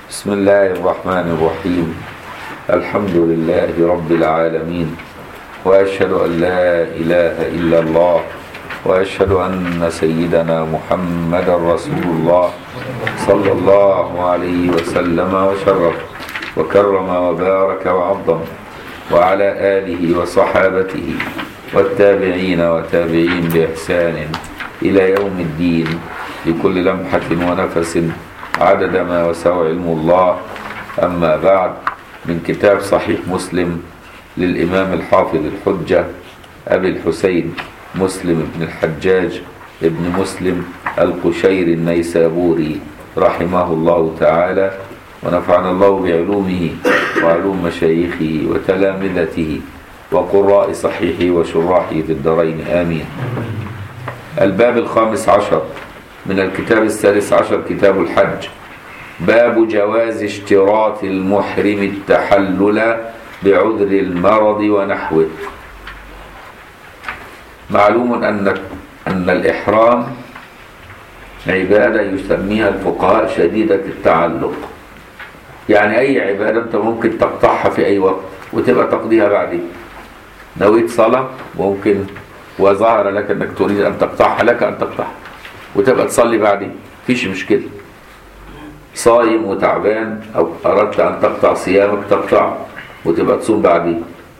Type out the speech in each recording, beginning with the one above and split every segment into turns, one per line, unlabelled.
بسم الله الرحمن الرحيم الحمد لله رب العالمين وأشهد أن لا إله إلا الله وأشهد أن سيدنا محمد رسول الله صلى الله عليه وسلم وشرف وكرم وبارك وعظم وعلى آله وصحابته والتابعين وتابعين بإحسان إلى يوم الدين لكل لمحة ونفس عدد ما وسع علم الله أما بعد من كتاب صحيح مسلم للإمام الحافظ الحجة أبي الحسين مسلم بن الحجاج ابن مسلم القشير النيسابوري رحمه الله تعالى ونفعنا الله بعلومه وعلوم مشايخه وتلامذته وقراء صحيحه وشراحه في الدارين آمين الباب الخامس عشر من الكتاب السادس عشر كتاب الحج باب جواز اشتراط المحرم التحلل بعذر المرض ونحوه معلوم أن أن الإحرام عبادة يسميها الفقهاء شديدة التعلق يعني أي عبادة أنت ممكن تقطعها في أي وقت وتبقى تقضيها بعدين نويت صلاة ممكن وظهر لك أنك تريد أن تقطعها لك أن تقطعها وتبقى تصلي بعدين مفيش مشكلة صايم وتعبان أو أردت أن تقطع صيامك تقطع وتبقى تصوم بعدين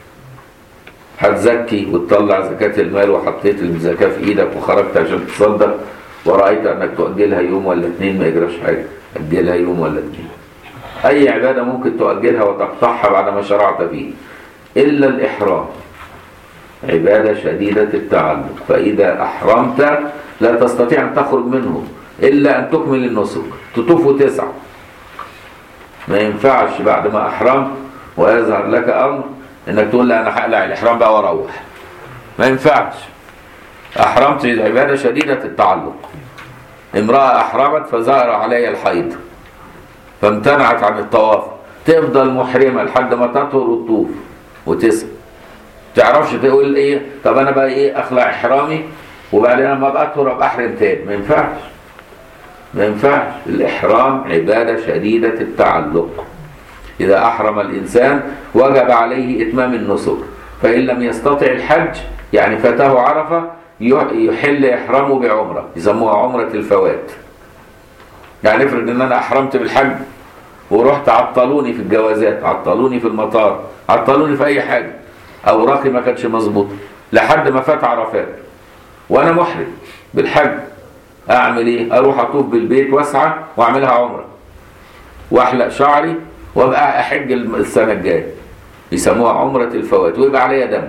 هتزكي وتطلع زكاة المال وحطيت الزكاة في إيدك وخرجت عشان تصدق ورأيت أنك تؤجلها يوم ولا اتنين ما يجراش حاجة أجلها يوم ولا اتنين أي عبادة ممكن تؤجلها وتقطعها بعد ما شرعت فيه إلا الإحرام عبادة شديدة التعلق فإذا أحرمت لا تستطيع أن تخرج منه إلا أن تكمل النسك تطوف وتسعى ما ينفعش بعد ما أحرمت ويظهر لك أمر إنك تقول لا أنا هقلع الإحرام بقى وأروح ما ينفعش أحرمت عبادة شديدة التعلق امرأة أحرمت فظهر عليها الحيض فامتنعت عن الطواف تفضل محرمة لحد ما تطهر وتطوف وتسعى تعرفش تقول ايه طب انا بقى ايه اخلع احرامي وبعدين لما ابقى اطهر ابقى احرم تاني ما ينفعش ما ينفعش الإحرام عبادة شديدة التعلق إذا أحرم الإنسان وجب عليه إتمام النسك فإن لم يستطع الحج يعني فاته عرفة يحل إحرامه بعمرة يسموها عمرة الفوات يعني افرض إن أنا أحرمت بالحج ورحت عطلوني في الجوازات عطلوني في المطار عطلوني في أي حاجة أوراقي ما كانتش مظبوطة لحد ما فات عرفات وأنا محرم بالحج اعمل ايه اروح اطوف بالبيت واسعى واعملها عمره واحلق شعري وابقى احج السنه الجايه يسموها عمره الفوات ويبقى عليا دم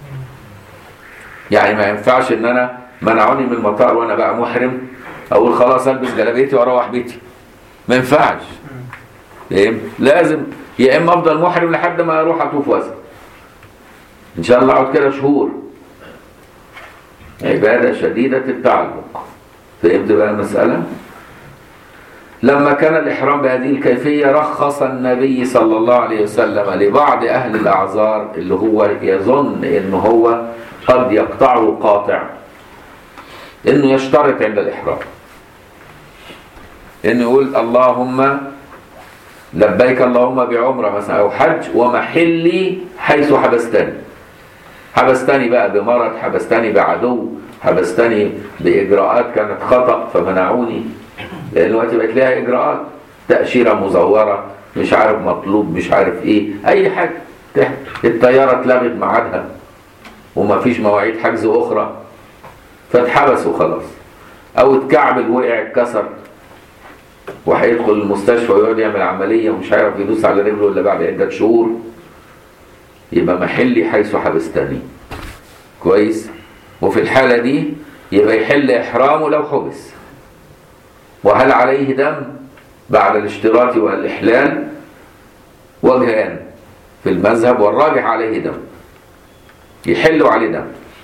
يعني ما ينفعش ان انا منعوني من المطار وانا بقى محرم اقول خلاص البس جلابيتي واروح بيتي ما ينفعش لازم يا اما افضل محرم لحد ما اروح اطوف واسع ان شاء الله اقعد كده شهور عباده شديده التعلق فهمت بقى المسألة لما كان الإحرام بهذه الكيفية رخص النبي صلى الله عليه وسلم لبعض أهل الأعذار اللي هو يظن إن هو قد يقطعه قاطع إنه يشترط عند الإحرام إنه يقول اللهم لبيك اللهم بعمرة مثلا أو حج ومحلي حيث حبستني حبستني بقى بمرض حبستني بعدو حبستني بإجراءات كانت خطأ فمنعوني لأن دلوقتي بقت لها إجراءات تأشيرة مزورة مش عارف مطلوب مش عارف إيه أي حاجة الطيارة اتلغت ميعادها وما فيش مواعيد حجز أخرى فاتحبسوا خلاص أو اتكعبل وقع اتكسر وهيدخل المستشفى ويقعد يعمل عملية ومش عارف يدوس على رجله إلا بعد عدة شهور يبقى محلي حيث حبستني كويس وفي الحالة دي يبقى يحل إحرامه لو حبس وهل عليه دم بعد الاشتراط والإحلال وجهان في المذهب والراجح عليه دم يحل عليه دم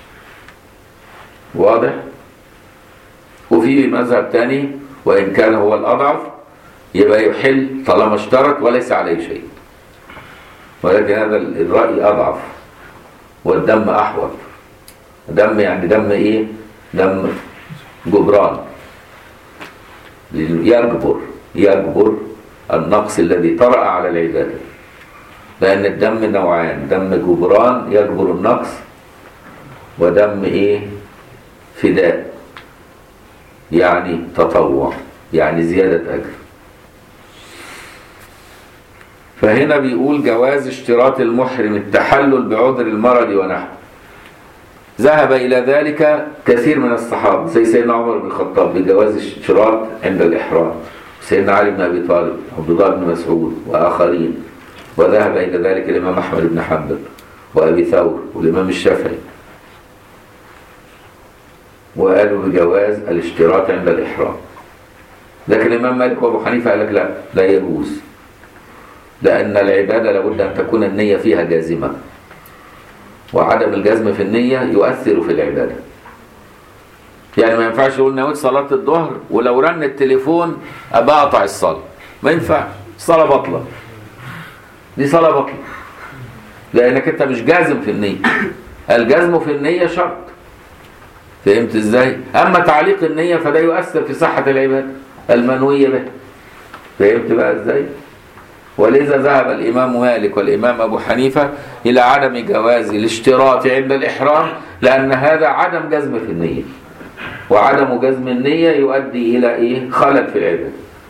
واضح وفي مذهب تاني وإن كان هو الأضعف يبقى يحل طالما اشترط وليس عليه شيء ولكن هذا الرأي أضعف والدم أحوط دم يعني دم إيه دم جبران يجبر يجبر النقص الذي طرأ على العبادة لأن الدم نوعان دم جبران يجبر النقص ودم إيه فداء يعني تطوع يعني زيادة أجر فهنا بيقول جواز اشتراط المحرم التحلل بعذر المرض ونحوه ذهب إلى ذلك كثير من الصحابة زي سيدنا عمر بن الخطاب بجواز اشتراط عند الإحرام سيدنا علي بن أبي طالب عبد الله بن مسعود وآخرين وذهب إلى ذلك الإمام أحمد بن حنبل وأبي ثور والإمام الشافعي وقالوا بجواز الاشتراط عند الإحرام لكن الإمام مالك وأبو حنيفة قال لك لا لا يجوز لأن العبادة لابد أن تكون النية فيها جازمة وعدم الجزم في النية يؤثر في العبادة يعني ما ينفعش يقول نويت صلاة الظهر ولو رن التليفون أبقى أقطع الصلاة ما ينفعش الصلاة بطلة دي صلاة بطلة لأنك أنت مش جازم في النية الجزم في النية شرط فهمت ازاي؟ أما تعليق النية فده يؤثر في صحة العبادة المنوية به فهمت بقى ازاي؟ ولذا ذهب الإمام مالك والإمام أبو حنيفة إلى عدم جواز الاشتراط عند الإحرام لأن هذا عدم جزم في النية وعدم جزم النية يؤدي إلى إيه؟ خلل في العبادة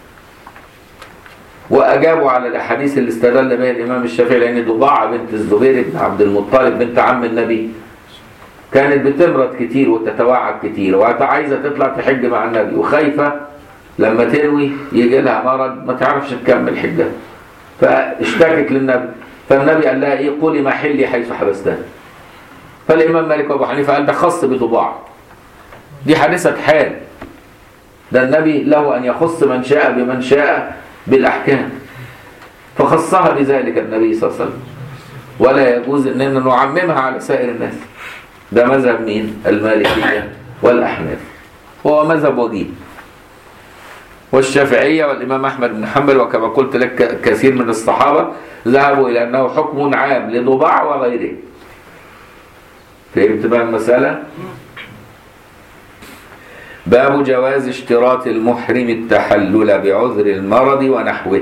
وأجابوا على الأحاديث اللي استدل بها الإمام الشافعي لأن ضباعة بنت الزبير بن عبد المطلب بنت عم النبي كانت بتمرض كتير وتتوعد كتير وعايزة تطلع تحج مع النبي وخايفة لما تنوي يجي لها مرض ما تعرفش تكمل حجها فاشتكت للنبي فالنبي قال لها ايه قولي محلي حيث حبستها فالامام مالك وابو حنيفه قال ده خص بطباع دي حادثه حال ده النبي له ان يخص من شاء بمن شاء بالاحكام فخصها بذلك النبي صلى الله عليه وسلم ولا يجوز اننا نعممها على سائر الناس ده مذهب مين المالكيه والاحناف هو مذهب وجيه والشافعية والإمام أحمد بن حنبل وكما قلت لك كثير من الصحابة ذهبوا إلى أنه حكم عام لضباع وغيره فهمت بقى المسألة؟ باب جواز اشتراط المحرم التحلل بعذر المرض ونحوه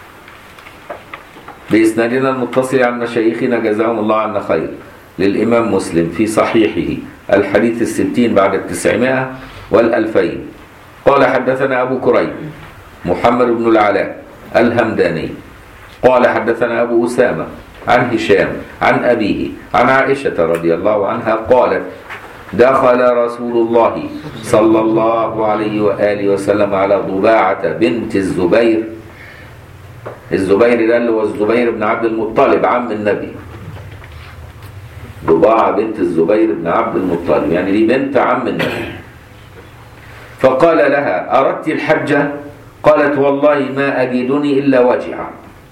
بإسنادنا المتصل عن مشايخنا جزاهم الله عنا خير للإمام مسلم في صحيحه الحديث الستين بعد التسعمائة والألفين قال حدثنا أبو كريب محمد بن العلاء الهمداني قال حدثنا أبو أسامة عن هشام عن أبيه عن عائشة رضي الله عنها قالت دخل رسول الله صلى الله عليه وآله وسلم على ضباعة بنت الزبير الزبير ده اللي هو الزبير بن عبد المطلب عم النبي ضباعة بنت الزبير بن عبد المطلب يعني دي بنت عم النبي فقال لها أردت الحجة قالت والله ما أجدني إلا وجعا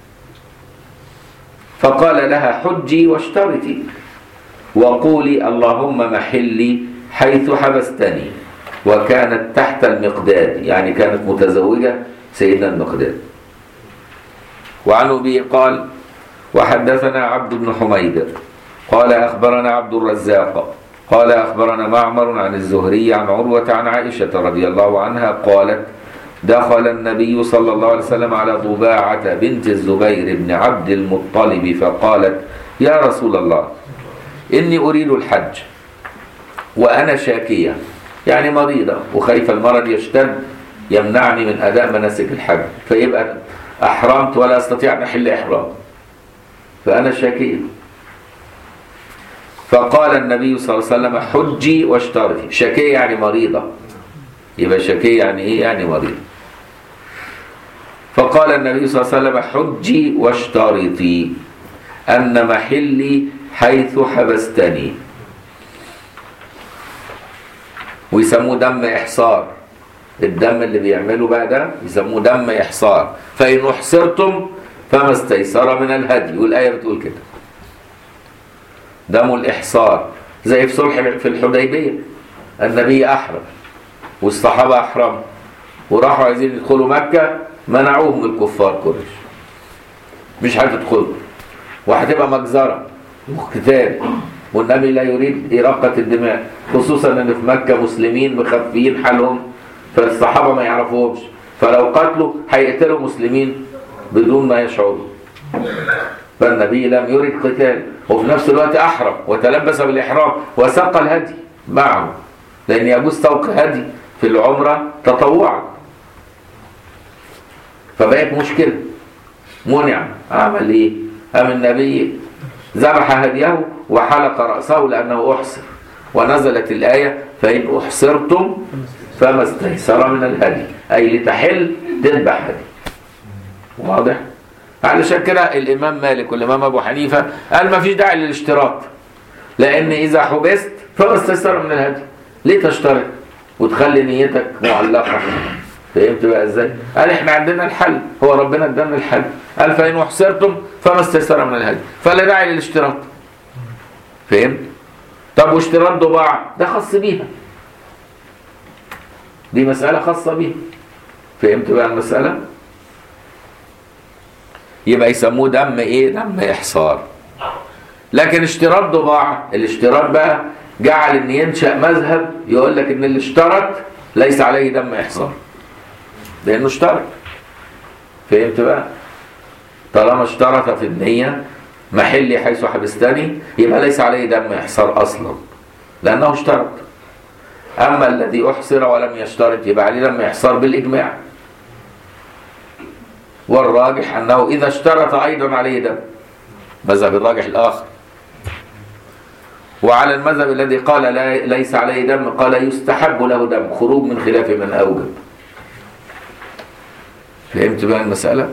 فقال لها حجي واشترطي وقولي اللهم محلي حيث حبستني وكانت تحت المقداد يعني كانت متزوجة سيدنا المقداد وعن أبي قال وحدثنا عبد بن حميد قال أخبرنا عبد الرزاق قال أخبرنا معمر عن الزهري عن عروة عن عائشة رضي الله عنها قالت دخل النبي صلى الله عليه وسلم على ضباعة بنت الزبير بن عبد المطلب فقالت يا رسول الله إني أريد الحج وأنا شاكية يعني مريضة وخايفة المرض يشتد يمنعني من أداء مناسك الحج فيبقى أحرمت ولا أستطيع أن أحل إحرام فأنا شاكية فقال النبي صلى الله عليه وسلم حجي واشترطي شاكية يعني مريضة يبقى شاكية يعني إيه يعني مريضة فقال النبي صلى الله عليه وسلم حجي واشترطي أن محلي حيث حبستني ويسموه دم إحصار الدم اللي بيعمله بقى ده يسموه دم إحصار فإن أحصرتم فما استيسر من الهدي والآية بتقول كده دم الإحصار زي في صلح في الحديبية النبي أحرم والصحابة أحرموا وراحوا عايزين يدخلوا مكة منعوهم الكفار قريش مش هتدخلوا وهتبقى مجزرة وقتال والنبي لا يريد إراقة الدماء خصوصا ان في مكة مسلمين مخفيين حالهم فالصحابة ما يعرفوهمش فلو قتلوا هيقتلوا مسلمين بدون ما يشعروا فالنبي لم يرد قتال وفي نفس الوقت أحرم وتلبس بالإحرام وساق الهدي معه لأن يجوز سوق هدي في العمرة تطوعا فبقت مشكلة منع عمل ايه؟ قام النبي ذبح هديه وحلق رأسه لأنه أحصر ونزلت الآية فإن أحصرتم فما استيسر من الهدي أي لتحل تذبح هدي واضح؟ علشان كده الإمام مالك والإمام أبو حنيفة قال ما فيش داعي للاشتراط لأن إذا حبست فما استيسر من الهدي ليه تشترط وتخلي نيتك معلقة فهمت بقى ازاي؟ قال احنا عندنا الحل هو ربنا ادانا الحل قال فإن أحصرتم فما استيسر من الهدي فلا داعي للاشتراط فهمت؟ طب واشتراط ضباع ده خاص بيها دي مسألة خاصة بيها فهمت بقى المسألة؟ يبقى يسموه دم ايه؟ دم إحصار لكن اشتراط ضباع الاشتراط بقى جعل ان ينشأ مذهب يقول لك ان اللي اشترط ليس عليه دم إحصار لأنه اشترط فهمت بقى؟ طالما اشترط في النية محلي حيث حبستني يبقى ليس عليه دم إحصار أصلا لأنه اشترط أما الذي أحصر ولم يشترط يبقى عليه دم إحصار بالإجماع والراجح أنه إذا اشترط أيضا عليه دم مذهب الراجح الآخر وعلى المذهب الذي قال لا ليس عليه دم قال يستحب له دم خروج من خلاف من أوجب فهمت بقى المسألة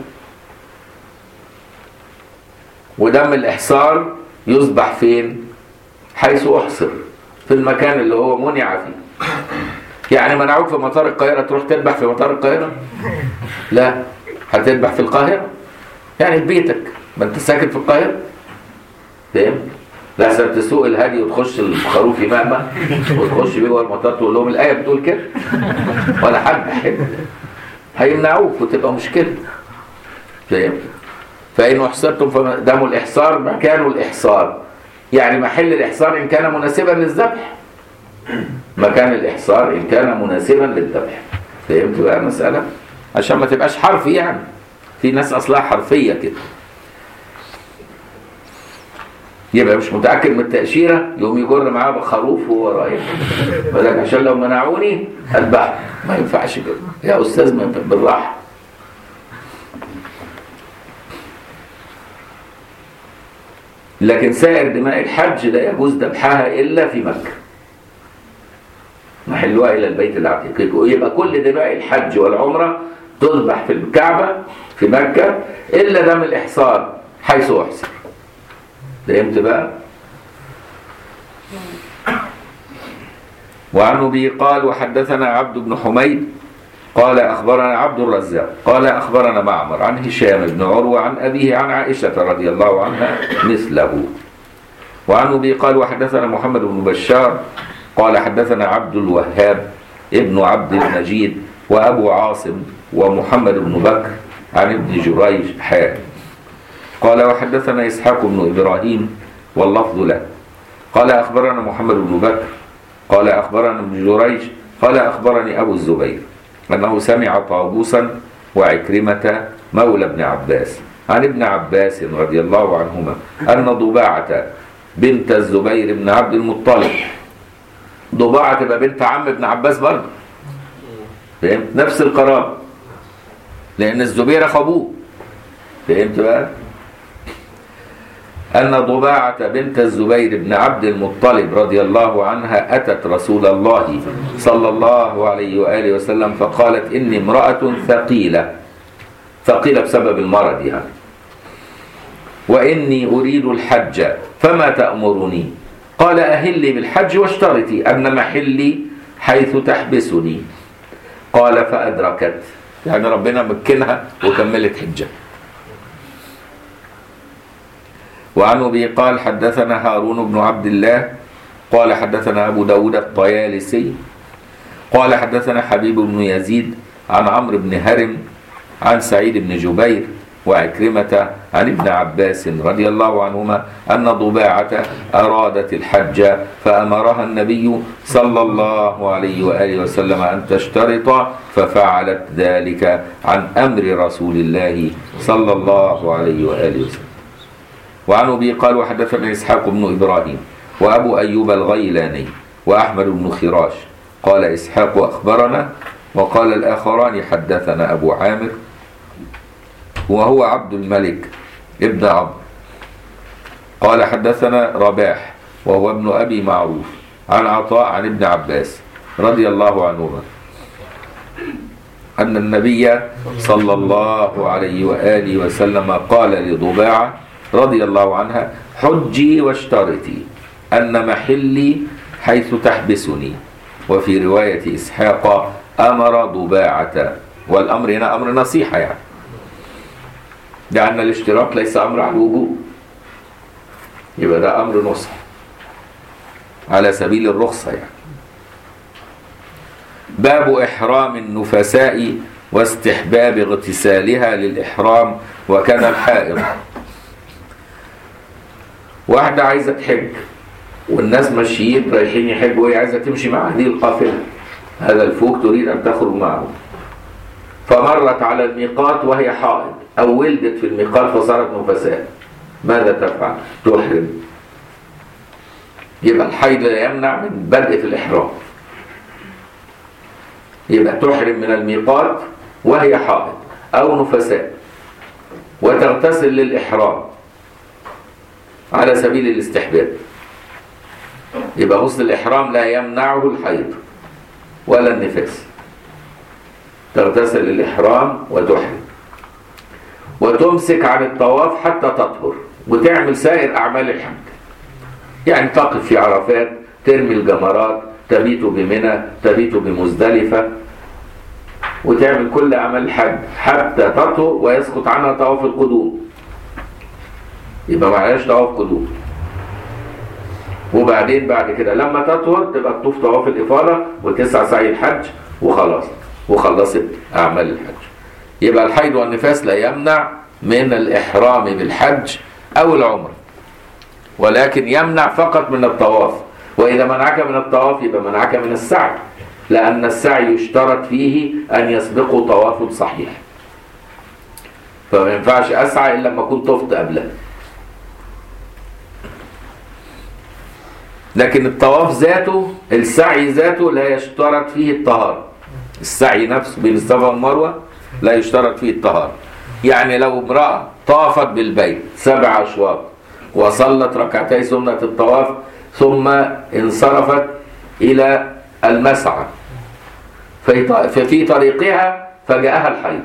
ودم الإحصار يصبح فين حيث أحصر في المكان اللي هو منع فيه يعني منعوك في مطار القاهرة تروح تذبح في مطار القاهرة لا هتذبح في القاهرة يعني في بيتك ما انت ساكن في القاهرة فهمت لحسن تسوق الهدي وتخش الخروف يمامة وتخش بيه جوه المطار تقول لهم الآية بتقول كده ولا حد حد هيمنعوك وتبقى مشكلة فاهم فإن أحصرتم فدم الإحصار مكان الإحصار يعني محل الإحصار إن كان مناسبا للذبح مكان الإحصار إن كان مناسبا للذبح فهمت بقى المسألة عشان ما تبقاش حرفي يعني في ناس أصلها حرفية كده يبقى مش متأكد من التأشيرة يقوم يجر معاه بخروف وهو رايح ولكن عشان لو منعوني أذبح ما ينفعش كده يا أستاذ ما ينفع بالراحة لكن سائر دماء الحج لا يجوز ذبحها إلا في مكة محلها إلى البيت العتيق ويبقى كل دماء الحج والعمرة تذبح في الكعبة في مكة إلا دم الإحصار حيث أحصر فهمت بقى وعن ابي قال وحدثنا عبد بن حميد قال اخبرنا عبد الرزاق قال اخبرنا معمر عن هشام بن عروه عن ابيه عن عائشه رضي الله عنها مثله وعن ابي قال وحدثنا محمد بن بشار قال حدثنا عبد الوهاب ابن عبد المجيد وابو عاصم ومحمد بن بكر عن ابن جريج حاتم قال وحدثنا إسحاق بن إبراهيم واللفظ له قال أخبرنا محمد بن بكر قال أخبرنا ابن جريج قال أخبرني أبو الزبير أنه سمع طاووسا وعكرمة مولى ابن عباس عن ابن عباس رضي الله عنهما أن ضباعة بنت الزبير بن عبد المطلب ضباعة تبقى بنت عم ابن عباس برضه فهمت نفس القرابة لأن الزبير أخو أبوه فهمت بقى أن ضباعة بنت الزبير بن عبد المطلب رضي الله عنها أتت رسول الله صلى الله عليه وآله وسلم فقالت إني امرأة ثقيلة ثقيلة بسبب المرض يعني وإني أريد الحج فما تأمرني قال أهلي بالحج واشترطي أن محلي حيث تحبسني قال فأدركت يعني ربنا مكنها وكملت حجة وعن أبي قال حدثنا هارون بن عبد الله قال حدثنا أبو داود الطيالسي قال حدثنا حبيب بن يزيد عن عمرو بن هرم عن سعيد بن جبير وعكرمة عن ابن عباس رضي الله عنهما أن ضباعة أرادت الحج فأمرها النبي صلى الله عليه وآله وسلم أن تشترط ففعلت ذلك عن أمر رسول الله صلى الله عليه وآله وسلم وعن أبي قال وحدثنا إسحاق بن إبراهيم وأبو أيوب الغيلاني وأحمد بن خراش قال إسحاق أخبرنا وقال الآخران حدثنا أبو عامر وهو عبد الملك ابن عمرو قال حدثنا رباح وهو ابن أبي معروف عن عطاء عن ابن عباس رضي الله عنهما أن النبي صلى الله عليه وآله وسلم قال لضباعة رضي الله عنها حجي واشترطي أن محلي حيث تحبسني وفي رواية إسحاق أمر ضباعة والأمر هنا أمر نصيحة يعني لأن الاشتراك ليس أمر على الوجوب يبقى ده أمر نصح على سبيل الرخصة يعني باب إحرام النفساء واستحباب اغتسالها للإحرام وكذا الحائض واحدة عايزة تحج والناس ماشيين رايحين يحجوا وهي عايزة تمشي مع هذه القافلة هذا الفوق تريد أن تخرج معه فمرت على الميقات وهي حائض أو ولدت في الميقات فصارت نفساء ماذا تفعل؟ تحرم يبقى الحيض لا يمنع من بدء في الإحرام يبقى تحرم من الميقات وهي حائض أو نفساء وتغتسل للإحرام على سبيل الاستحباب يبقى غسل الإحرام لا يمنعه الحيض ولا النفاس تغتسل للإحرام وتحرم وتمسك عن الطواف حتى تطهر وتعمل سائر أعمال الحج يعني تقف في عرفات ترمي الجمرات تبيت بمنى تبيت بمزدلفة وتعمل كل أعمال الحج حتى تطهر ويسقط عنها طواف القدوم يبقى معلش طواف قدوم وبعدين بعد كده لما تطهر تبقى تطوف طواف الإفاضة وتسعى سعي الحج وخلاص وخلصت أعمال الحج يبقى الحيض والنفاس لا يمنع من الإحرام بالحج أو العمر ولكن يمنع فقط من الطواف وإذا منعك من الطواف يبقى منعك من السعي لأن السعي يشترط فيه أن يسبقه طواف صحيح فما ينفعش أسعى إلا لما أكون طفت قبله لكن الطواف ذاته السعي ذاته لا يشترط فيه الطهارة السعي نفسه بين الصفا والمروة لا يشترط فيه الطهارة يعني لو امرأة طافت بالبيت سبع أشواط وصلت ركعتي سنة الطواف ثم انصرفت إلى المسعى ففي طريقها فجاءها الحيض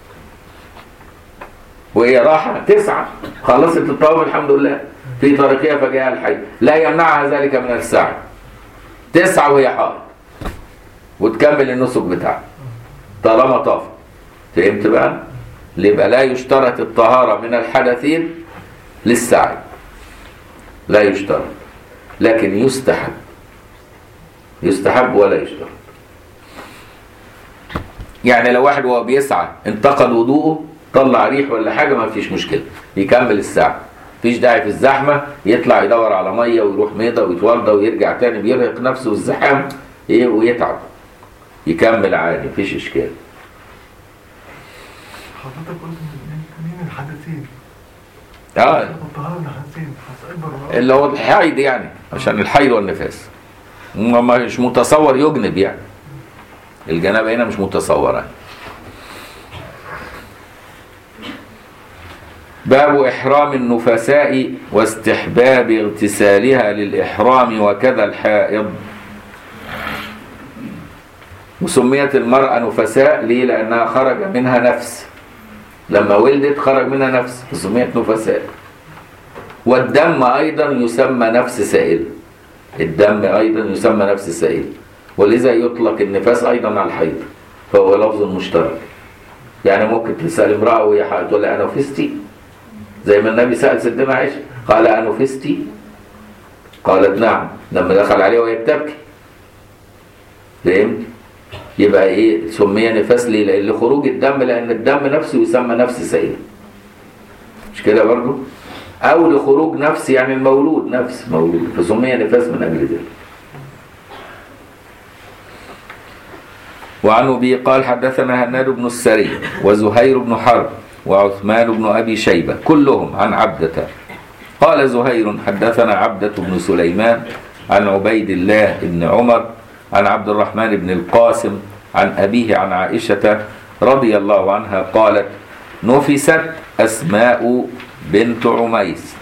وهي راحة تسعة خلصت الطواف الحمد لله في طريقها فجاءها الحيض لا يمنعها ذلك من السعي تسعة وهي حائض وتكمل النسك بتاعها طالما طافت فهمت بقى؟ يبقى لا يشترط الطهارة من الحدثين للسعي لا يشترط لكن يستحب يستحب ولا يشترط يعني لو واحد وهو بيسعى انتقد وضوءه طلع ريح ولا حاجة ما فيش مشكلة يكمل السعي مفيش داعي في الزحمة يطلع يدور على مية ويروح ميضة ويتوضى ويرجع تاني بيرهق نفسه الزحام ايه ويتعب يكمل عادي مفيش اشكال
حضرتك قلت مين الحدثين
اه
الطهارة من الحدثين هتقبل
اللي هو الحيض يعني عشان الحيض والنفاس ما مش متصور يجنب يعني الجنابه هنا مش متصوره باب إحرام النفساء واستحباب اغتسالها للإحرام وكذا الحائض وسميت المرأة نفساء ليه؟ لأنها خرج منها نفس لما ولدت خرج منها نفس فسميت نفساء والدم أيضا يسمى نفس سائل الدم أيضا يسمى نفس سائل ولذا يطلق النفاس أيضا على الحيض فهو لفظ مشترك يعني ممكن تسأل امرأة وهي حائض تقول لها أنفستي زي ما النبي سأل سيدنا عائشة قال أنفستي قالت نعم لما دخل عليها وهي بتبكي فهمت يبقى ايه سمي نفاس ليه لان خروج الدم لان الدم نفسه يسمى نفس سائل مش كده برضو او لخروج نفس يعني المولود نفس مولود فسمي نفاس من اجل ذلك وعن ابي قال حدثنا هناد بن السري وزهير بن حرب وعثمان بن ابي شيبه كلهم عن عبده قال زهير حدثنا عبده بن سليمان عن عبيد الله بن عمر عن عبد الرحمن بن القاسم عن ابيه عن عائشه رضي الله عنها قالت نفست اسماء بنت عميس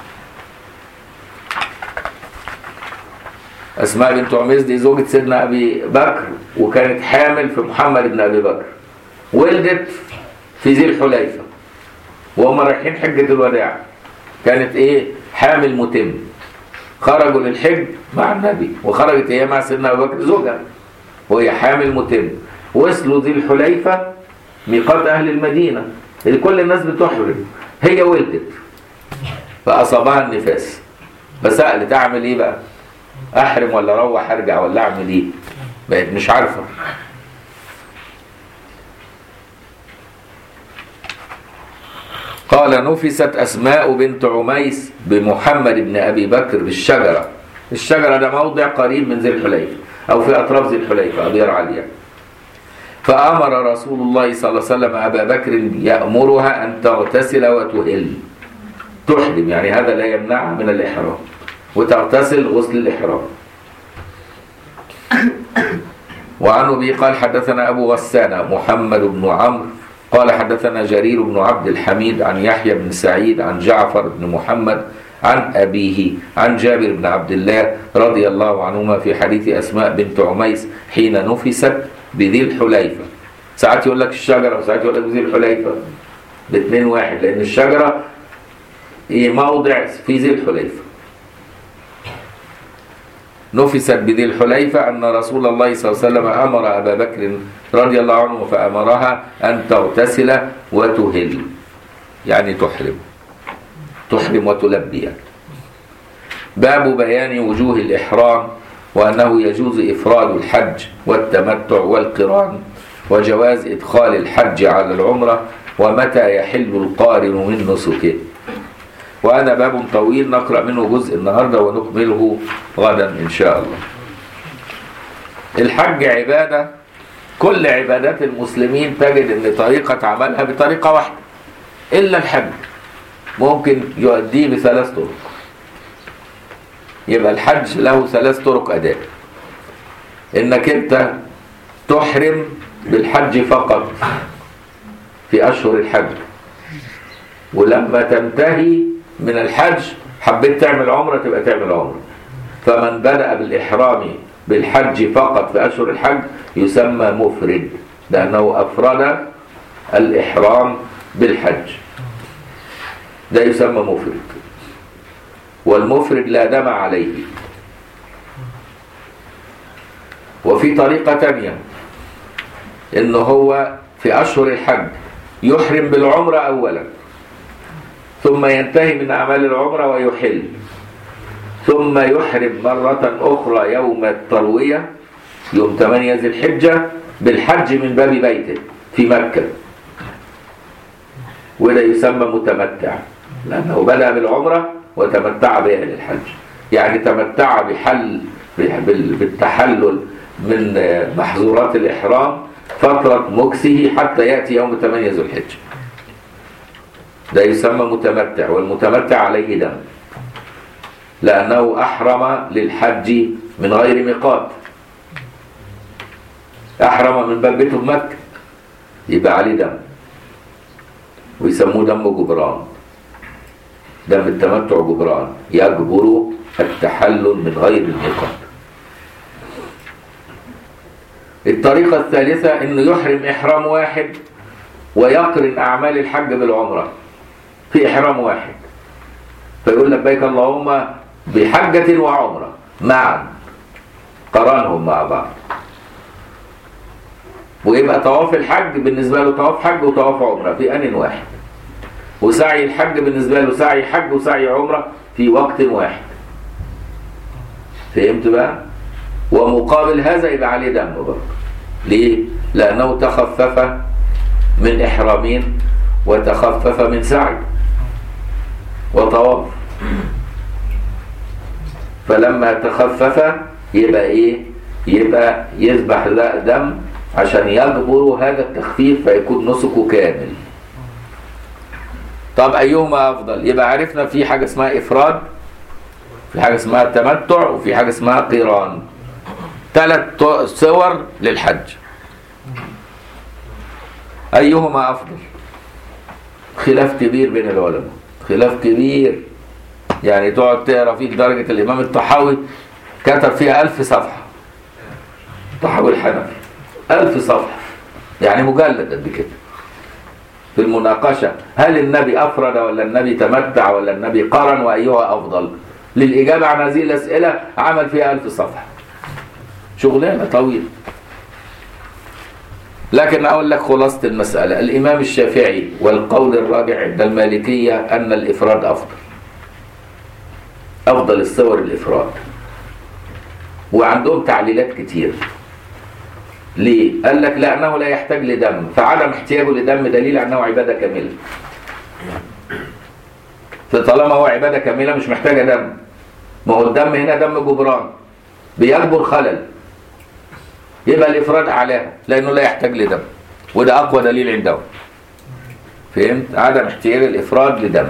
اسماء بنت عميس دي زوجة سيدنا ابي بكر وكانت حامل في محمد بن ابي بكر ولدت في ذي الحليفه وهم رايحين حجه الوداع كانت ايه حامل متم خرجوا للحج مع النبي وخرجت هي مع سيدنا ابي بكر زوجها وهي حامل متم وصلوا ذي الحليفه ميقات اهل المدينه اللي كل الناس بتحرم هي ولدت فاصابها النفاس فسالت اعمل ايه بقى احرم ولا اروح ارجع ولا اعمل ايه بقت مش عارفه قال نفست اسماء بنت عميس بمحمد بن ابي بكر بالشجره الشجره ده موضع قريب من ذي الحليفه او في اطراف ذي الحليفه ابيار عليا فامر رسول الله صلى الله عليه وسلم ابا بكر يامرها ان تغتسل وتهل تحرم يعني هذا لا يمنعها من الاحرام وتغتسل غسل الإحرام وعن أبي قال حدثنا أبو غسان محمد بن عمرو قال حدثنا جرير بن عبد الحميد عن يحيى بن سعيد عن جعفر بن محمد عن أبيه عن جابر بن عبد الله رضي الله عنهما في حديث أسماء بنت عميس حين نفست بذي الحليفة ساعات يقول لك الشجرة وساعات يقول لك بذي الحليفة الاثنين واحد لأن الشجرة هي موضع في ذي الحليفة نفست بذي الحليفة أن رسول الله صلى الله عليه وسلم أمر أبا بكر رضي الله عنه فأمرها أن تغتسل وتهل يعني تحرم تحرم وتلبي يعني. باب بيان وجوه الإحرام وأنه يجوز إفراد الحج والتمتع والقران وجواز إدخال الحج على العمرة ومتى يحل القارن من نسكه وهذا باب طويل نقرأ منه جزء النهاردة ونكمله غدا إن شاء الله الحج عبادة كل عبادات المسلمين تجد أن طريقة عملها بطريقة واحدة إلا الحج ممكن يؤديه بثلاث طرق يبقى الحج له ثلاث طرق أداء إنك أنت تحرم بالحج فقط في أشهر الحج ولما تنتهي من الحج حبيت تعمل عمرة تبقى تعمل عمرة فمن بدأ بالإحرام بالحج فقط في أشهر الحج يسمى مفرد لأنه أفرد الإحرام بالحج ده يسمى مفرد والمفرد لا دم عليه وفي طريقة تانية إن هو في أشهر الحج يحرم بالعمرة أولا ثم ينتهي من أعمال العمرة ويحل ثم يحرم مرة أخرى يوم التروية يوم 8 ذي الحجة بالحج من باب بيته في مكة وده يسمى متمتع لأنه بدأ بالعمرة وتمتع بها للحج يعني تمتع بحل بالتحلل من محظورات الإحرام فترة مكسه حتى يأتي يوم 8 ذو الحجة ده يسمى متمتع والمتمتع عليه دم لأنه أحرم للحج من غير ميقات أحرم من باب بيته مكة يبقى عليه دم ويسموه دم جبران دم التمتع جبران يجبر التحلل من غير الميقات الطريقة الثالثة انه يحرم احرام واحد ويقرن اعمال الحج بالعمرة في احرام واحد فيقول لبيك اللهم بحجة وعمرة معا قرانهم مع بعض ويبقى طواف الحج بالنسبة له طواف حج وطواف عمرة في آن واحد وسعي الحج بالنسبة له سعي حج وسعي عمرة في وقت واحد فهمت بقى ومقابل هذا يبقى عليه دم برضه ليه لأنه تخفف من إحرامين وتخفف من سعي وطواف فلما تخفف يبقى ايه يبقى يذبح لا دم عشان يجبر هذا التخفيف فيكون نسكه كامل طب ايهما افضل يبقى عرفنا في حاجه اسمها افراد في حاجه اسمها تمتع وفي حاجه اسمها قيران ثلاث صور للحج ايهما افضل خلاف كبير بين العلماء خلاف كبير يعني تقعد تقرا فيه درجه الامام الطحاوي كتب فيها ألف صفحه الطحاوي الحنفي ألف صفحه يعني مجلد قد كده في المناقشه هل النبي افرد ولا النبي تمتع ولا النبي قرن وايها افضل للاجابه عن هذه الاسئله عمل فيها ألف صفحه شغلانه طويله لكن أقول لك خلاصة المسألة الإمام الشافعي والقول الراجع عند المالكية أن الإفراد أفضل أفضل الصور الإفراد وعندهم تعليلات كتير ليه؟ قال لك لأنه لا يحتاج لدم فعدم احتياجه لدم دليل أنه عبادة كاملة فطالما هو عبادة كاملة مش محتاجة دم ما هو الدم هنا دم جبران بيجبر خلل يبقى الافراد اعلاها لانه لا يحتاج لدم وده اقوى دليل عندهم فهمت عدم احتياج الافراد لدم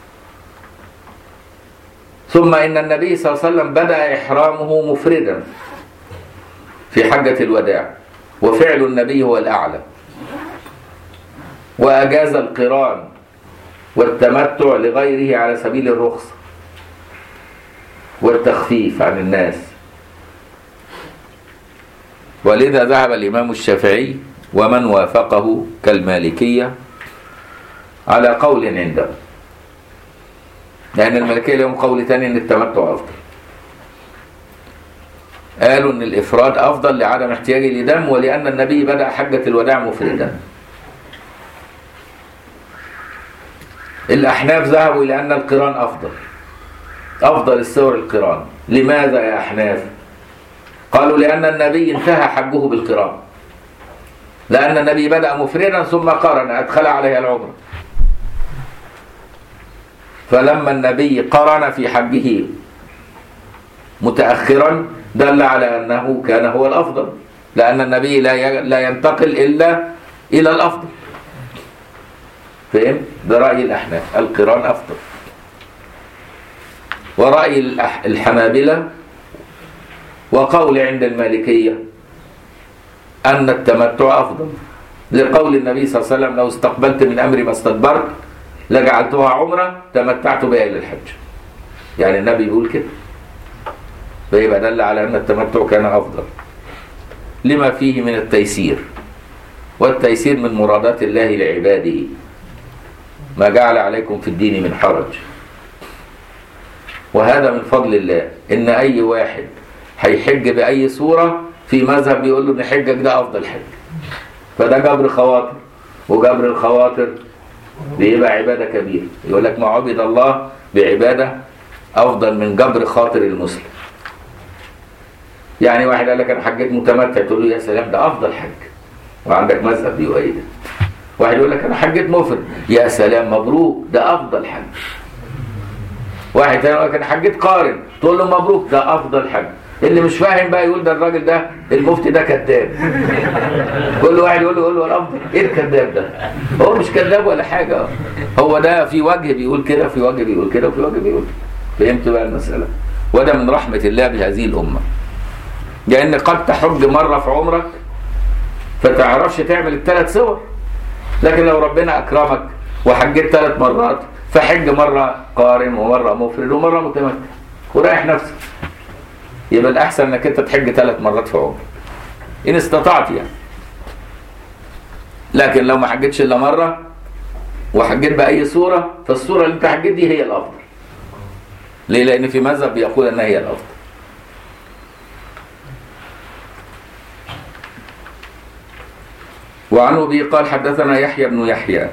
ثم ان النبي صلى الله عليه وسلم بدا احرامه مفردا في حجه الوداع وفعل النبي هو الاعلى واجاز القران والتمتع لغيره على سبيل الرخصه والتخفيف عن الناس ولذا ذهب الإمام الشافعي ومن وافقه كالمالكية على قول عنده لأن المالكية لهم قول تاني أن التمتع أفضل قالوا أن الإفراد أفضل لعدم احتياجه لدم ولأن النبي بدأ حجة الوداع مفردا الأحناف ذهبوا إلى أن القران أفضل أفضل السور القران لماذا يا أحناف قالوا لأن النبي انتهى حجه بالقران لأن النبي بدأ مفردا ثم قرن أدخل عليه العمرة فلما النبي قرن في حجه متأخرا دل على أنه كان هو الأفضل لأن النبي لا لا ينتقل إلا إلى الأفضل فهم؟ برأي الأحناف القران أفضل ورأي الحنابلة وقول عند المالكية أن التمتع أفضل لقول النبي صلى الله عليه وسلم لو استقبلت من أمري ما استدبرت لجعلتها عمرة تمتعت بها إلى الحج يعني النبي بيقول كده فيبقى دل على أن التمتع كان أفضل لما فيه من التيسير والتيسير من مرادات الله لعباده ما جعل عليكم في الدين من حرج وهذا من فضل الله إن أي واحد هيحج بأي صورة في مذهب بيقول له إن حجك ده أفضل حج فده جبر خواطر وجبر الخواطر بيبقى عبادة كبيرة يقول لك ما عبد الله بعبادة أفضل من جبر خاطر المسلم يعني واحد قال لك أنا حجيت متمتع تقول له يا سلام ده أفضل حج وعندك مذهب بيؤيده واحد يقول لك أنا حجيت مفرد يا سلام مبروك ده أفضل حج واحد تاني يقول لك أنا حجيت قارن تقول له مبروك ده أفضل حج اللي مش فاهم بقى يقول ده الراجل ده المفتي ده كذاب كل واحد يقول له يقول له الافضل ايه الكذاب ده هو مش كذاب ولا حاجه هو ده في وجه بيقول كده في وجه بيقول كده وفي وجه بيقول فهمت بقى المساله وده من رحمه الله بهذه الامه لان قد تحج مره في عمرك فتعرفش تعمل الثلاث صور لكن لو ربنا اكرمك وحجيت ثلاث مرات فحج مره قارن ومره مفرد ومره متمتع وريح نفسك يبقى الأحسن إنك أنت تحج ثلاث مرات في عمرك إن استطعت يعني لكن لو ما حجتش إلا مرة وحجيت بأي صورة فالصورة اللي أنت حجيت دي هي الأفضل ليه؟ لأن في مذهب بيقول أنها هي الأفضل وعن أبي قال حدثنا يحيى بن يحيى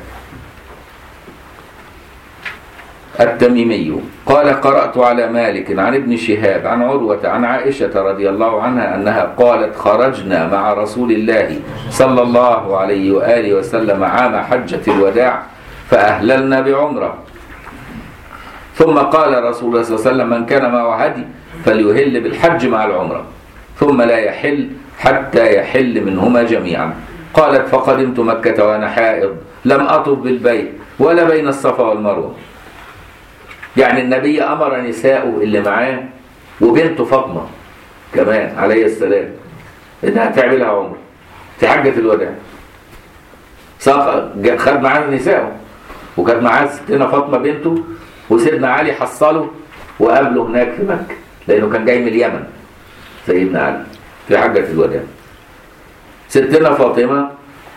التميمي قال قرأت على مالك عن ابن شهاب عن عروة عن عائشة رضي الله عنها أنها قالت خرجنا مع رسول الله صلى الله عليه وآله وسلم عام حجة الوداع فأهللنا بعمرة ثم قال رسول الله صلى الله عليه وسلم من كان معه هدي فليهل بالحج مع العمرة ثم لا يحل حتى يحل منهما جميعا قالت فقدمت مكة وأنا حائض لم أطف بالبيت ولا بين الصفا والمروة يعني النبي أمر نساءه اللي معاه وبنته فاطمة كمان عليه السلام إنها تعملها عمرة في حجة الوداع ساق خد معاه نساءه وكانت معاه ستنا فاطمة بنته وسيدنا علي حصله وقابله هناك في مكة لأنه كان جاي من اليمن سيدنا علي في حجة الوداع ستنا فاطمة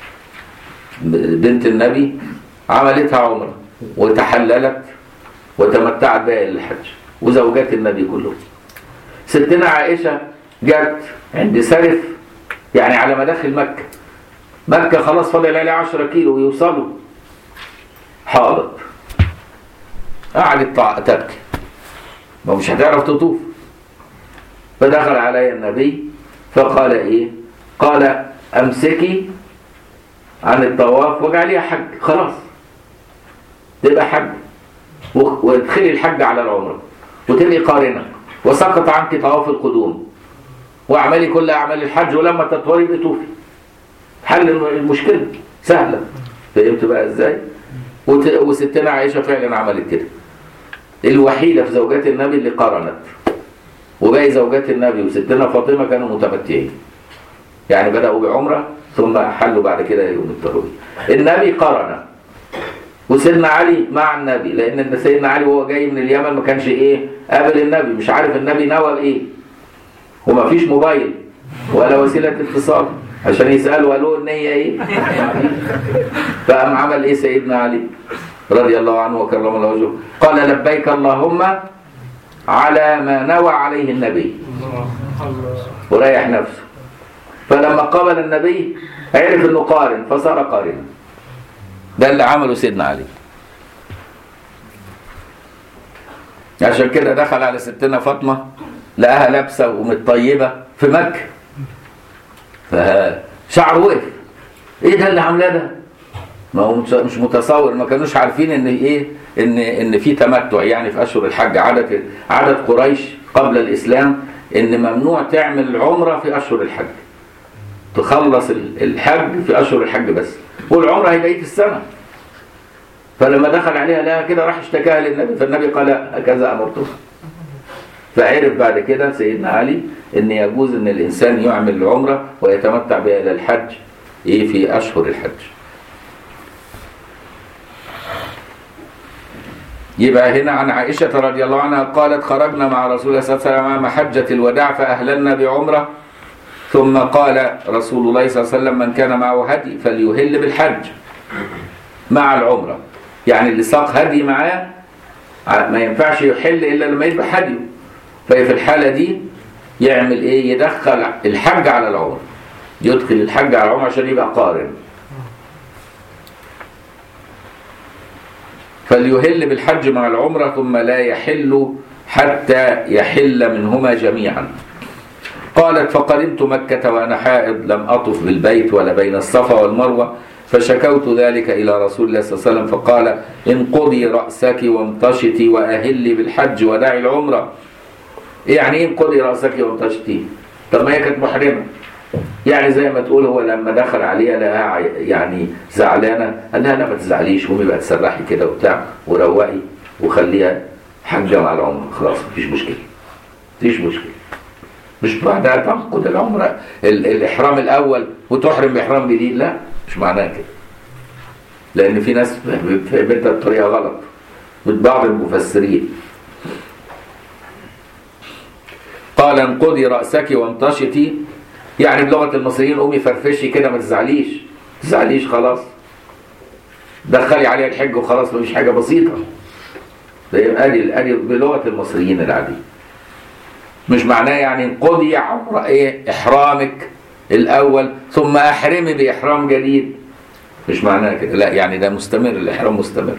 بنت النبي عملتها عمرة وتحللت وتمتعت بها إلى الحج وزوجات النبي كلهم ستنا عائشة جت عند سرف يعني على مداخل مكة مكة خلاص فاضل عليها 10 كيلو ويوصلوا حاضت قعدت تبكي ما مش هتعرف تطوف فدخل علي النبي فقال ايه قال امسكي عن الطواف واجعليها حج خلاص تبقى حج وادخلي الحج على العمره وتبقي قارنه وسقط عنك طواف القدوم واعملي كل اعمال الحج ولما تطوري بتوفي حل المشكله سهله فهمت بقى ازاي وستنا عائشه فعلا عملت كده الوحيده في زوجات النبي اللي قرنت وباقي زوجات النبي وستنا فاطمه كانوا متمتعين يعني بداوا بعمره ثم حلوا بعد كده يوم الترويح النبي قرن وسيدنا علي مع النبي لان سيدنا علي وهو جاي من اليمن ما كانش ايه قابل النبي مش عارف النبي نوى بايه وما فيش موبايل ولا وسيله اتصال عشان يسالوا قالوا النيه ايه فقام عمل ايه سيدنا علي رضي الله عنه وكرم الله وجهه قال لبيك اللهم على ما نوى عليه النبي وريح نفسه فلما قابل النبي عرف انه قارن فصار قارنا ده اللي عمله سيدنا علي عشان كده دخل على ستنا فاطمه لقاها لابسه ومتطيبه في مكه فشعره وقف ايه ده اللي عاملاه ده ما هو مش متصور ما كانوش عارفين ان ايه ان ان في تمتع يعني في اشهر الحج عدد عدد قريش قبل الاسلام ان ممنوع تعمل عمره في اشهر الحج تخلص الحج في اشهر الحج بس والعمره هي بقيه السنه فلما دخل عليها لها كده راح اشتكاها للنبي فالنبي قال هكذا امرته فعرف بعد كده سيدنا علي ان يجوز ان الانسان يعمل العمره ويتمتع بها الى الحج ايه في اشهر الحج يبقى هنا عن عائشة رضي الله عنها قالت خرجنا مع رسول الله صلى الله عليه وسلم عام حجة الوداع فأهللنا بعمرة ثم قال رسول الله صلى الله عليه وسلم من كان معه هدي فليهل بالحج مع العمرة يعني اللي ساق هدي معاه ما ينفعش يحل إلا لما يذبح هديه ففي الحالة دي يعمل إيه يدخل الحج على العمرة يدخل الحج على العمرة عشان يبقى قارن فليهل بالحج مع العمرة ثم لا يحل حتى يحل منهما جميعا قالت فقدمت مكة وأنا حائض لم أطف بالبيت ولا بين الصفا والمروة فشكوت ذلك إلى رسول الله صلى الله عليه وسلم فقال انقضي رأسك وامتشتي وأهلي بالحج ودعي العمرة يعني ايه انقضي رأسك وامتشتي طب ما هي كانت محرمة يعني زي ما تقول هو لما دخل عليها لقاها يعني زعلانة قال لها لا ما تزعليش قومي بقى تسرحي كده وبتاع وروقي وخليها حجة مع العمرة خلاص مفيش مشكلة مفيش مشكلة مش بعدها تنقض العمرة الإحرام الأول وتحرم بإحرام جديد لا مش معناها كده لأن في ناس فهمتها بطريقة غلط من بعض المفسرين قال انقضي رأسك وامتشتي يعني بلغة المصريين قومي فرفشي كده ما تزعليش ما تزعليش خلاص دخلي عليها الحج وخلاص مفيش حاجة بسيطة ادي ادي بلغة المصريين العادية مش معناه يعني انقضي عمر ايه احرامك الاول ثم احرمي باحرام جديد مش معناه كده لا يعني ده مستمر الاحرام مستمر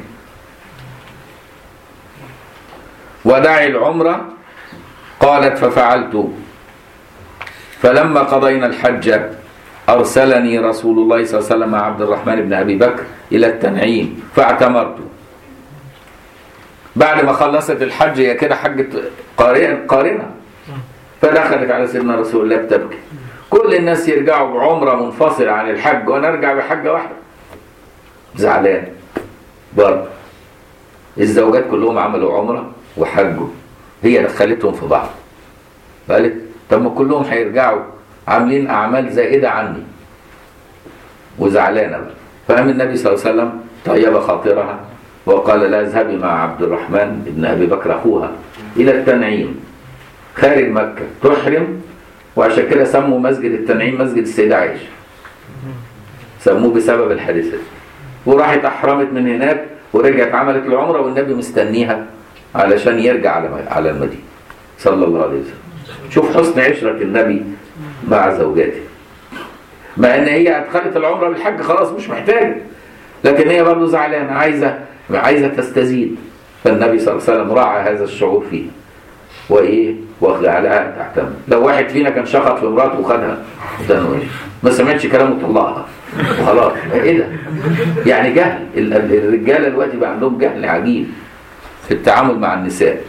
ودعي العمره قالت ففعلت فلما قضينا الحج أرسلني رسول الله صلى الله عليه وسلم مع عبد الرحمن بن أبي بكر إلى التنعيم فاعتمرت بعد ما خلصت الحج هي كده حجة قارئة قارنة فدخلت على سيدنا رسول الله بتبكي كل الناس يرجعوا بعمرة منفصلة عن الحج وانا ارجع بحجة واحدة زعلان برضه الزوجات كلهم عملوا عمرة وحجوا هي دخلتهم في بعض قالت طب ما كلهم هيرجعوا عاملين اعمال زائدة عني وزعلانة بقى فقام النبي صلى الله عليه وسلم طيب خاطرها وقال لا اذهبي مع عبد الرحمن بن ابي بكر اخوها الى التنعيم خارج مكه تحرم وعشان كده سموا مسجد التنعيم مسجد السيده عائشه سموه بسبب الحادثه دي. وراحت احرمت من هناك ورجعت عملت العمره والنبي مستنيها علشان يرجع على على المدينه صلى الله عليه وسلم شوف حسن عشره النبي مع زوجاته مع ان هي ادخلت العمره بالحج خلاص مش محتاجه لكن هي برضه زعلانه عايزه عايزه تستزيد فالنبي صلى الله عليه وسلم راعى هذا الشعور فيها وايه وجعلها تحتمل لو واحد فينا كان شخط في مراته وخدها ده إنه إيه؟ ما سمعتش كلامه طلقها وخلاص ايه ده يعني جهل ال- ال- الرجاله دلوقتي بقى عندهم جهل عجيب في التعامل مع النساء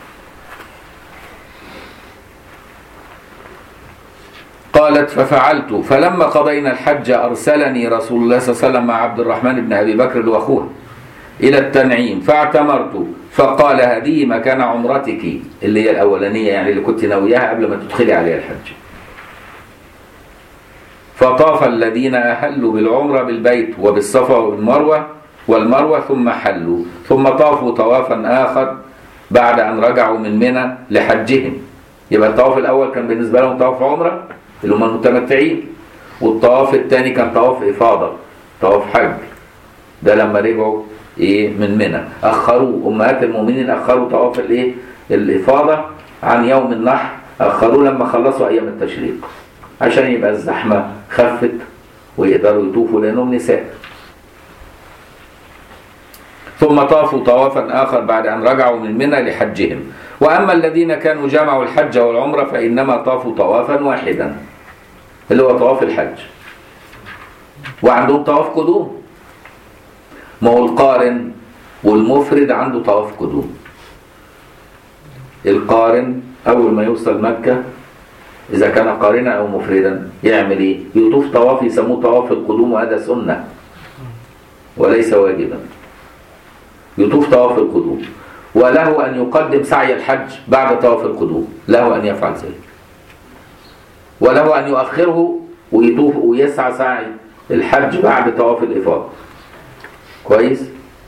قالت ففعلت فلما قضينا الحج أرسلني رسول الله صلى الله عليه وسلم مع عبد الرحمن بن أبي بكر وأخوه إلى التنعيم فاعتمرت فقال هذه مكان عمرتك اللي هي الأولانية يعني اللي كنت ناوياها قبل ما تدخلي عليها الحج فطاف الذين أهلوا بالعمرة بالبيت وبالصفا والمروة والمروة ثم حلوا ثم طافوا طوافا آخر بعد أن رجعوا من منى لحجهم يبقى الطواف الأول كان بالنسبة لهم طواف عمرة اللي هم المتمتعين والطواف الثاني كان طواف إفاضة طواف حج ده لما رجعوا ايه من منى اخروا امهات المؤمنين اخروا طواف الايه الافاضه عن يوم النحر اخروه لما خلصوا ايام التشريق عشان يبقى الزحمه خفت ويقدروا يطوفوا لانهم نساء ثم طافوا طوافا اخر بعد ان رجعوا من منى لحجهم واما الذين كانوا جمعوا الحج والعمره فانما طافوا طوافا واحدا اللي هو طواف الحج وعندهم طواف قدوم ما هو القارن والمفرد عنده طواف قدوم القارن اول ما يوصل مكه اذا كان قارنا او مفردا يعمل ايه يطوف طواف يسموه طواف القدوم وهذا سنه وليس واجبا يطوف طواف القدوم وله ان يقدم سعي الحج بعد طواف القدوم له ان يفعل ذلك وله ان يؤخره ويطوف ويسعى سعي الحج بعد طواف الافاضه كويس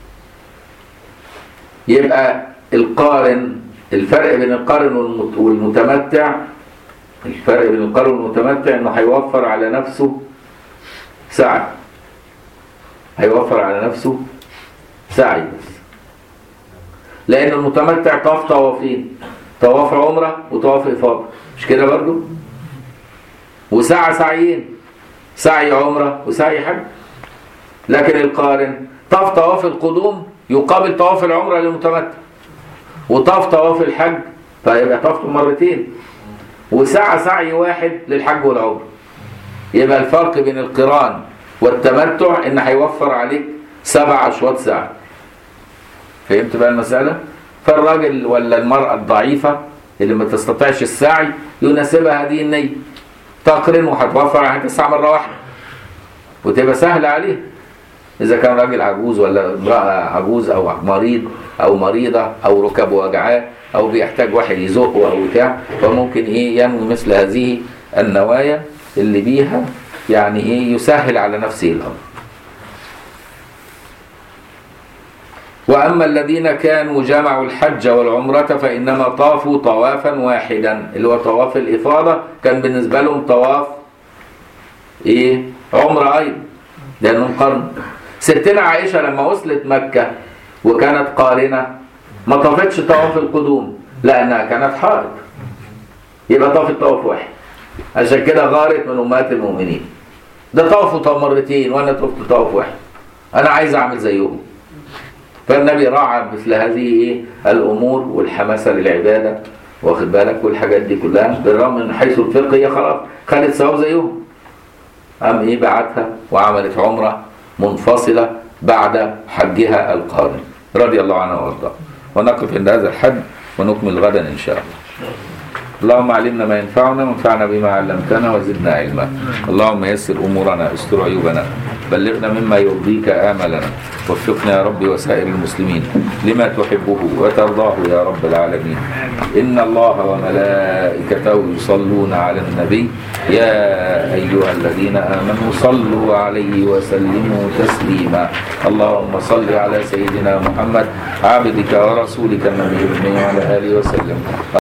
يبقى القارن الفرق بين القارن والمت- والمتمتع الفرق بين القارن والمتمتع انه هيوفر على نفسه سعي هيوفر على نفسه سعي بس لان المتمتع طاف طوافين طواف عمره وطواف افاضه مش كده برضو وسعى سعيين سعي عمره وسعي حج لكن القارن طاف طواف القدوم يقابل طواف العمره للمتمتع وطاف طواف الحج فيبقى طافته مرتين وسعى سعي واحد للحج والعمره يبقى الفرق بين القران والتمتع ان هيوفر عليك سبع اشواط سعي فهمت بقى المساله فالراجل ولا المراه الضعيفه اللي ما تستطيعش السعي يناسبها هذه النيه تقرن وهتوفر عليها تسعى مره واحده وتبقى سهله عليه إذا كان راجل عجوز ولا امرأة عجوز أو مريض أو مريضة أو ركبه وجعاه أو بيحتاج واحد يزقه أو بتاع فممكن إيه ينوي مثل هذه النوايا اللي بيها يعني إيه يسهل على نفسه الأمر. وأما الذين كانوا جمعوا الحج والعمرة فإنما طافوا طوافا واحدا اللي هو طواف الإفاضة كان بالنسبة لهم طواف إيه عمرة أيضا لأنهم قرن ستنا عائشة لما وصلت مكة وكانت قارنة ما طافتش طواف القدوم لأنها كانت حائض يبقى طافت طواف واحد عشان كده غارت من أمهات المؤمنين ده طافوا طواف مرتين وأنا طفت طواف واحد أنا عايز أعمل زيهم فالنبي راعى مثل هذه إيه الأمور والحماسة للعبادة واخد بالك والحاجات دي كلها بالرغم من حيث الفقه هي خلاص خدت ثواب زيهم قام ايه بعتها وعملت عمره منفصله بعد حجها القارن رضي الله عنها وارضاها ونقف عند هذا الحد ونكمل غدا إن شاء الله اللهم علمنا ما ينفعنا وانفعنا بما علمتنا وزدنا علما اللهم يسر امورنا استر عيوبنا بلغنا مما يرضيك املنا وفقنا يا رب وسائر المسلمين لما تحبه وترضاه يا رب العالمين ان الله وملائكته يصلون على النبي يا ايها الذين امنوا صلوا عليه وسلموا تسليما اللهم صل على سيدنا محمد عبدك ورسولك النبي الأمي وعلى اله وسلم